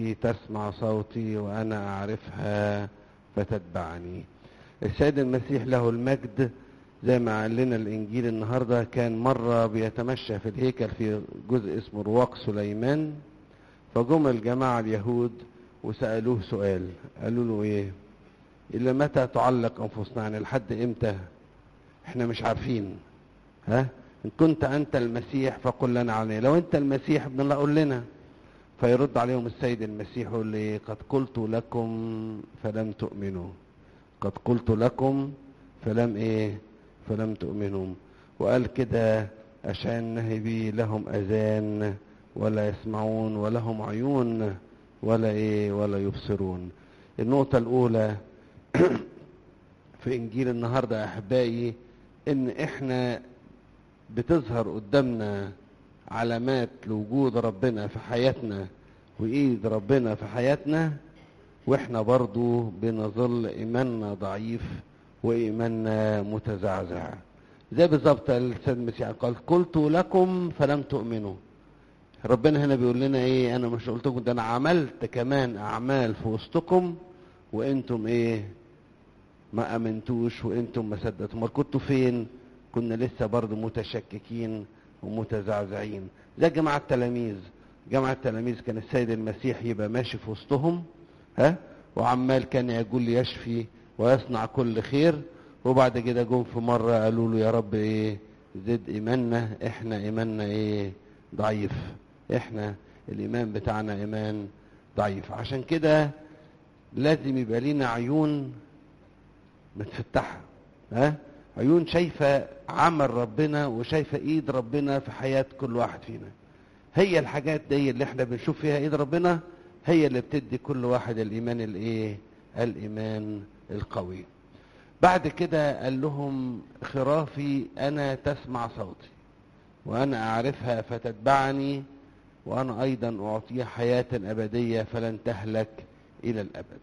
تسمع صوتي وأنا أعرفها فتتبعني السيد المسيح له المجد زي ما قال لنا الإنجيل النهاردة كان مرة بيتمشى في الهيكل في جزء اسمه رواق سليمان فجم الجماعة اليهود وسألوه سؤال قالوا له إيه إلا متى تعلق أنفسنا يعني لحد إمتى إحنا مش عارفين ها إن كنت أنت المسيح فقل لنا عليه لو أنت المسيح ابن الله قل لنا فيرد عليهم السيد المسيح يقول لي قد قلت لكم فلم تؤمنوا قد قلت لكم فلم ايه فلم تؤمنوا وقال كده أشعى النهبي لهم أذان ولا يسمعون ولهم عيون ولا ايه ولا يبصرون النقطة الأولى في إنجيل النهاردة يا أحبائي إن إحنا بتظهر قدامنا علامات لوجود ربنا في حياتنا وإيد ربنا في حياتنا وإحنا برضو بنظل إيماننا ضعيف وإيماننا متزعزع زي بالظبط السيد المسيح قال قلت لكم فلم تؤمنوا ربنا هنا بيقول لنا ايه انا مش قلت لكم ده انا عملت كمان اعمال في وسطكم وانتم ايه ما امنتوش وانتم ما صدقتوا امال كنتوا فين كنا لسه برضه متشككين ومتزعزعين زي جماعة التلاميذ جماعة التلاميذ كان السيد المسيح يبقى ماشي في وسطهم ها وعمال كان يقول يشفي ويصنع كل خير وبعد كده جم في مرة قالوا له يا رب ايه زد ايماننا احنا ايماننا ايه ضعيف احنا الايمان بتاعنا ايمان ضعيف عشان كده لازم يبقى لينا عيون متفتحة ها عيون شايفة عمل ربنا وشايفة ايد ربنا في حياة كل واحد فينا هي الحاجات دي اللي احنا بنشوف فيها ايد ربنا هي اللي بتدي كل واحد الايمان الايه الايمان القوي بعد كده قال لهم خرافي انا تسمع صوتي وانا اعرفها فتتبعني وانا ايضا اعطيها حياة ابدية فلن تهلك الى الابد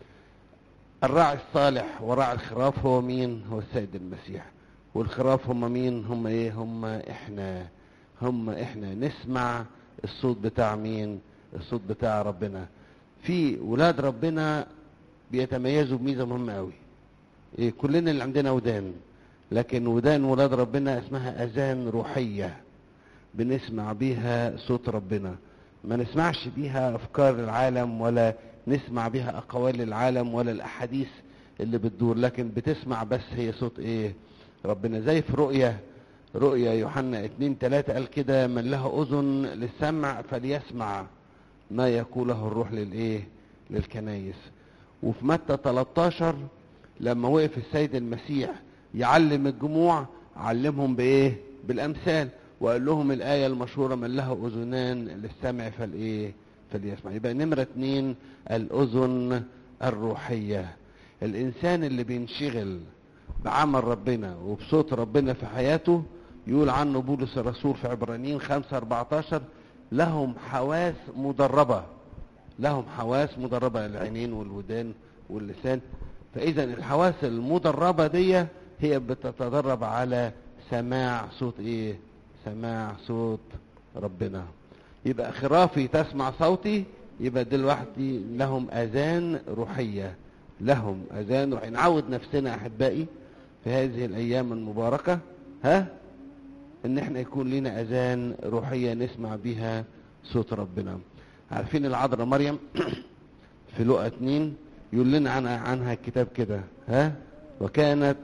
الراعي الصالح وراعي الخراف هو مين هو السيد المسيح والخراف هم مين هم ايه هم احنا هم احنا نسمع الصوت بتاع مين الصوت بتاع ربنا في ولاد ربنا بيتميزوا بميزه مهمه قوي إيه كلنا اللي عندنا ودان لكن ودان ولاد ربنا اسمها اذان روحيه بنسمع بيها صوت ربنا ما نسمعش بيها افكار العالم ولا نسمع بيها اقوال العالم ولا الاحاديث اللي بتدور لكن بتسمع بس هي صوت ايه ربنا زي في رؤية رؤية يوحنا اتنين تلاتة قال كده من له اذن للسمع فليسمع ما يقوله الروح للايه للكنايس وفي متى 13 لما وقف السيد المسيح يعلم الجموع علمهم بايه بالامثال وقال لهم الايه المشهوره من له اذنان للسمع فالايه فليسمع يبقى نمره اتنين الاذن الروحيه الانسان اللي بينشغل بعمل ربنا وبصوت ربنا في حياته يقول عنه بولس الرسول في عبرانيين 5 14 لهم حواس مدربه لهم حواس مدربه العينين والودان واللسان فاذا الحواس المدربه دي هي بتتدرب على سماع صوت ايه سماع صوت ربنا يبقى خرافي تسمع صوتي يبقى دلوقتي لهم اذان روحيه لهم اذان روحيه نعود نفسنا احبائي في هذه الايام المباركه ها ان احنا يكون لنا اذان روحيه نسمع بها صوت ربنا عارفين العذراء مريم في لقا 2 يقول لنا عنها, عنها الكتاب كده ها وكانت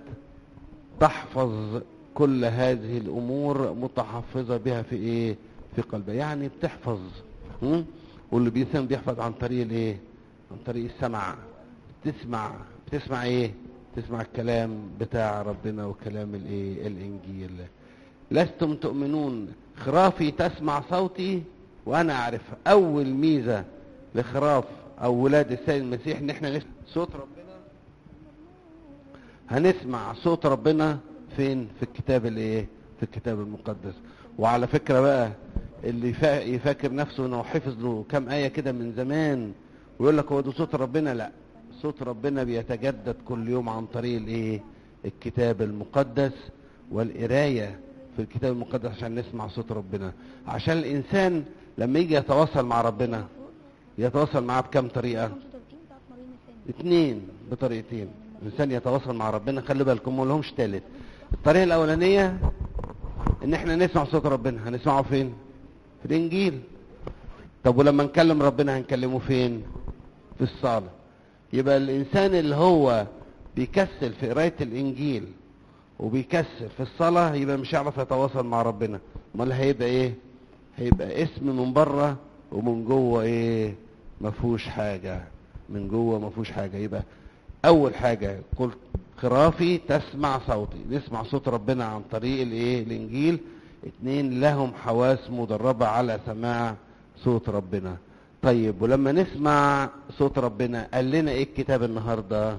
تحفظ كل هذه الامور متحفظه بها في ايه في قلبها يعني بتحفظ م? واللي بيسمع بيحفظ عن طريق الايه عن طريق السمع بتسمع بتسمع ايه تسمع الكلام بتاع ربنا وكلام الايه الانجيل لستم تؤمنون خرافي تسمع صوتي وانا اعرفها اول ميزه لخراف او ولاد السيد المسيح ان احنا نسمع صوت ربنا هنسمع صوت ربنا فين في الكتاب الايه في الكتاب المقدس وعلى فكره بقى اللي يفكر نفسه انه حفظ له كام ايه كده من زمان ويقول لك هو ده صوت ربنا لا صوت ربنا بيتجدد كل يوم عن طريق الايه الكتاب المقدس والقرايه في الكتاب المقدس عشان نسمع صوت ربنا عشان الانسان لما يجي يتواصل مع ربنا يتواصل معاه بكم طريقة 35 بتاعت مريم الثاني اتنين بطريقتين الانسان يتواصل مع ربنا خلي بالكم ما لهمش تالت الطريقه الاولانيه ان احنا نسمع صوت ربنا هنسمعه فين في الانجيل طب ولما نكلم ربنا هنكلمه فين في الصلاه يبقى الانسان اللي هو بيكسل في قرايه الانجيل وبيكسل في الصلاه يبقى مش هيعرف يتواصل مع ربنا امال هيبقى ايه هيبقى اسم من بره ومن جوه ايه ما فيهوش حاجه من جوه ما فيهوش حاجه يبقى اول حاجه قلت خرافي تسمع صوتي نسمع صوت ربنا عن طريق الايه الانجيل اتنين لهم حواس مدربه على سماع صوت ربنا طيب ولما نسمع صوت ربنا قال لنا ايه الكتاب النهارده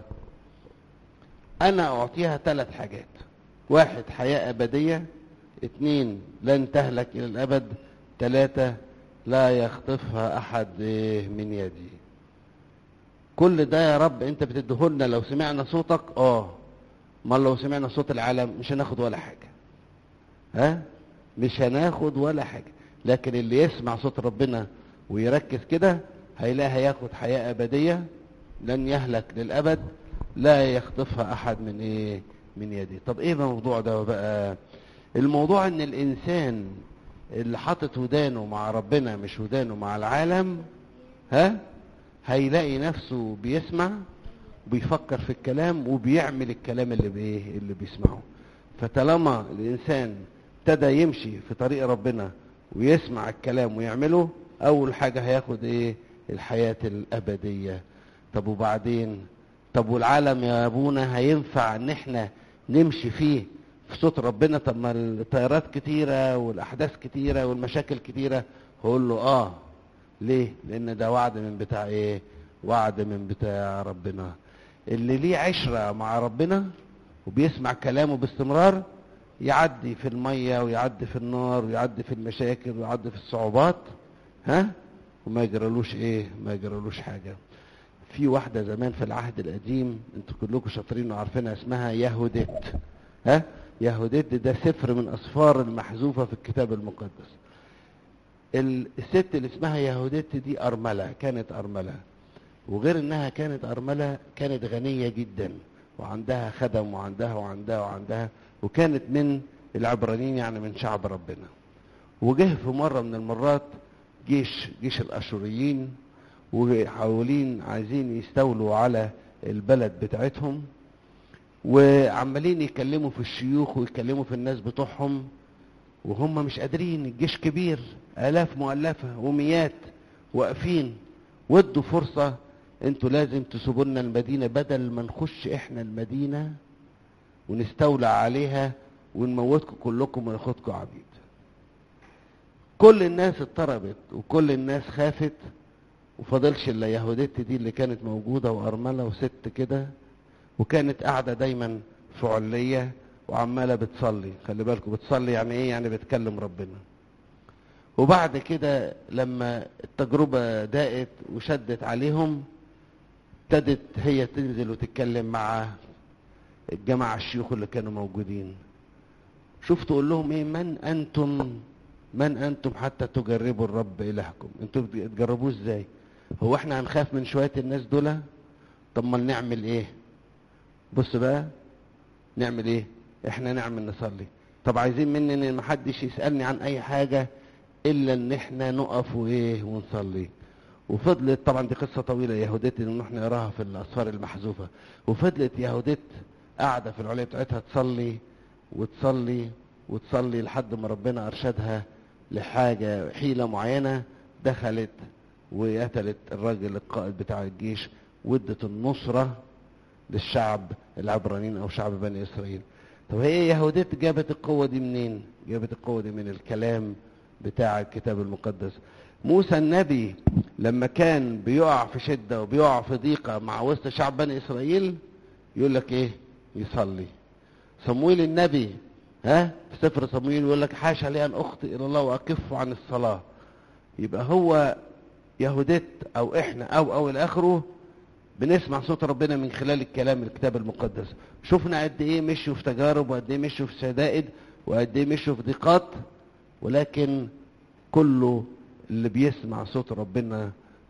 انا اعطيها ثلاث حاجات واحد حياه ابديه اتنين لن تهلك الى الابد ثلاثه لا يخطفها احد إيه من يدي كل ده يا رب انت بتديهولنا لو سمعنا صوتك اه ما لو سمعنا صوت العالم مش هناخد ولا حاجه ها مش هناخد ولا حاجه لكن اللي يسمع صوت ربنا ويركز كده هيلاقي هياخد حياه ابديه لن يهلك للابد لا يخطفها احد من ايه من يدي طب ايه الموضوع ده بقى الموضوع ان الانسان اللي حاطط ودانه مع ربنا مش ودانه مع العالم ها هيلاقي نفسه بيسمع وبيفكر في الكلام وبيعمل الكلام اللي بايه اللي بيسمعه فطالما الانسان ابتدى يمشي في طريق ربنا ويسمع الكلام ويعمله اول حاجه هياخد ايه الحياه الابديه طب وبعدين طب والعالم يا ابونا هينفع ان احنا نمشي فيه في صوت ربنا طب ما التيارات كتيره والاحداث كتيره والمشاكل كتيره هقول له اه ليه لان ده وعد من بتاع ايه وعد من بتاع ربنا اللي ليه عشرة مع ربنا وبيسمع كلامه باستمرار يعدي في المية ويعدي في النار ويعدي في المشاكل ويعدي في الصعوبات ها وما يجرالوش ايه ما يجرالوش حاجة في واحدة زمان في العهد القديم انتوا كلكم شاطرين وعارفينها اسمها يهودت ها يهودت ده سفر من اسفار المحذوفة في الكتاب المقدس الست اللي اسمها يهودت دي أرملة كانت أرملة وغير انها كانت أرملة كانت غنية جدا وعندها خدم وعندها وعندها وعندها وكانت من العبرانيين يعني من شعب ربنا وجه في مرة من المرات جيش جيش الأشوريين وحاولين عايزين يستولوا على البلد بتاعتهم وعمالين يكلموا في الشيوخ ويكلموا في الناس بتوعهم وهم مش قادرين الجيش كبير آلاف مؤلفة ومئات واقفين وادوا فرصة انتوا لازم تسيبوا لنا المدينة بدل ما نخش احنا المدينة ونستولى عليها ونموتكم كلكم وناخدكم عبيد كل الناس اضطربت وكل الناس خافت وفضلش الا يهودت دي اللي كانت موجودة وأرملة وست كده وكانت قاعدة دايما في علية وعمالة بتصلي خلي بالكم بتصلي يعني ايه يعني بتكلم ربنا وبعد كده لما التجربة ضاقت وشدت عليهم ابتدت هي تنزل وتتكلم مع الجماعة الشيوخ اللي كانوا موجودين شوف تقول لهم ايه من انتم من انتم حتى تجربوا الرب الهكم انتوا بتجربوه ازاي هو احنا هنخاف من شوية الناس دول طب ما نعمل ايه بص بقى نعمل ايه احنا نعمل نصلي طب عايزين مني ان محدش يسألني عن اي حاجة الا ان احنا نقف وايه ونصلي وفضلت طبعا دي قصة طويلة يهودت ان احنا نراها في الاسفار المحذوفة وفضلت يهودت قاعدة في العليا بتاعتها تصلي وتصلي وتصلي لحد ما ربنا ارشدها لحاجة حيلة معينة دخلت وقتلت الراجل القائد بتاع الجيش وادت النصرة للشعب العبرانيين او شعب بني اسرائيل طب هي يهودت جابت القوة دي منين جابت القوة دي من الكلام بتاع الكتاب المقدس موسى النبي لما كان بيقع في شدة وبيقع في ضيقة مع وسط شعب بني اسرائيل يقول لك ايه يصلي صمويل النبي ها في سفر صمويل يقول لك حاشا لي ان اخطئ الى الله واكف عن الصلاة يبقى هو يهودت او احنا او او الى اخره بنسمع صوت ربنا من خلال الكلام الكتاب المقدس شفنا قد ايه مشوا في تجارب وقد ايه مشوا في شدائد وقد ايه مشوا في ضيقات ولكن كله اللي بيسمع صوت ربنا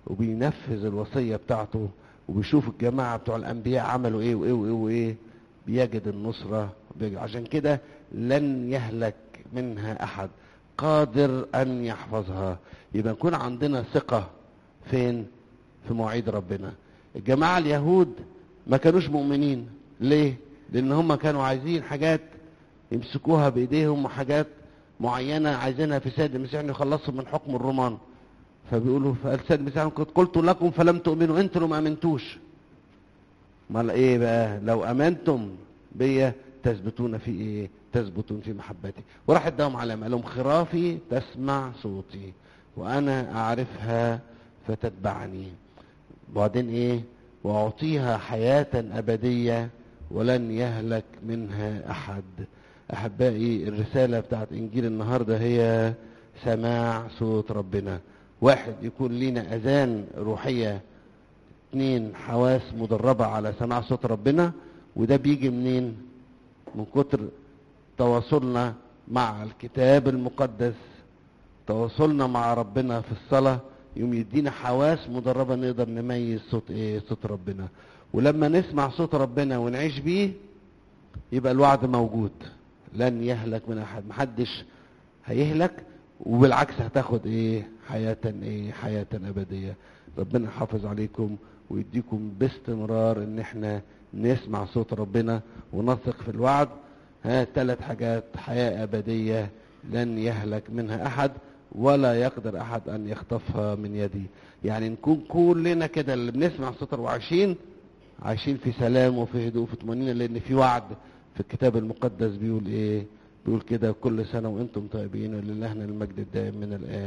وبينفذ الوصية بتاعته وبيشوف الجماعة بتوع الأنبياء عملوا إيه وإيه وإيه وإيه بيجد النصرة بيجد. عشان كده لن يهلك منها أحد قادر أن يحفظها يبقى نكون عندنا ثقة فين في مواعيد ربنا الجماعة اليهود ما كانوش مؤمنين ليه لأن هم كانوا عايزين حاجات يمسكوها بإيديهم وحاجات معينة عايزينها في سيد المسيح انه يخلصهم من حكم الرومان فبيقولوا فالسيد المسيح قد قلت لكم فلم تؤمنوا انتوا ما امنتوش امال ايه بقى لو امنتم بيا تثبتون في ايه تثبتون في محبتي وراح اداهم علامه قال لهم خرافي تسمع صوتي وانا اعرفها فتتبعني وبعدين ايه واعطيها حياه ابديه ولن يهلك منها احد احبائي الرساله بتاعت انجيل النهارده هي سماع صوت ربنا واحد يكون لينا اذان روحيه اتنين حواس مدربه على سماع صوت ربنا وده بيجي منين من كتر تواصلنا مع الكتاب المقدس تواصلنا مع ربنا في الصلاه يوم يدينا حواس مدربه نقدر نميز صوت ايه صوت ربنا ولما نسمع صوت ربنا ونعيش بيه يبقى الوعد موجود لن يهلك من احد محدش هيهلك وبالعكس هتاخد ايه حياة ايه حياة ابدية ربنا يحافظ عليكم ويديكم باستمرار ان احنا نسمع صوت ربنا ونثق في الوعد ها ثلاث حاجات حياة ابدية لن يهلك منها احد ولا يقدر احد ان يخطفها من يدي يعني نكون كلنا كده اللي بنسمع صوت وعايشين عايشين في سلام وفي هدوء وفي طمأنينة لان في وعد في الكتاب المقدس بيقول ايه بيقول كده كل سنة وانتم طيبين وللهنا المجد الدائم من الآن